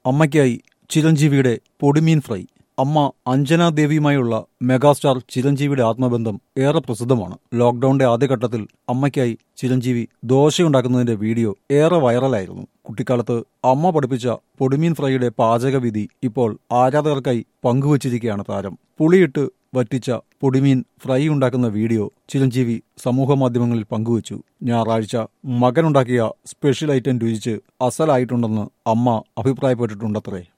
അമ്മയ്ക്കായി ചിരഞ്ജീവിയുടെ പൊടിമീൻ fry അമ്മ Anjana ദേവിയുമായുള്ള megastar ചിരഞ്ജീവിയുടെ ആത്മബന്ധം ഏറെ പ്രസിദ്ധമാണ് ലോക്ഡൌണിന്റെ ആദ്യഘട്ടത്തിൽ അമ്മയ്ക്കായി ചിരഞ്ജീവി ദോശയുണ്ടാക്കുന്നതിന്റെ വീഡിയോ ഏറെ വൈറലായിരുന്നു കുട്ടിക്കാലത്ത് അമ്മ പഠിപ്പിച്ച പൊടിമീൻ ഫ്രൈയുടെ പാചകവിധി ഇപ്പോൾ ആരാധകർക്കായി പങ്കുവച്ചിരിക്കുകയാണ് താരം പുളിയിട്ട് വറ്റിച്ച പൊടിമീൻ ഫ്രൈ ഉണ്ടാക്കുന്ന വീഡിയോ ചിരഞ്ജീവി സമൂഹ മാധ്യമങ്ങളിൽ പങ്കുവച്ചു ഞായറാഴ്ച മകനുണ്ടാക്കിയ സ്പെഷ്യൽ ഐറ്റം രുചിച്ച് അസലായിട്ടുണ്ടെന്ന് അമ്മ അഭിപ്രായപ്പെട്ടിട്ടുണ്ടത്രേ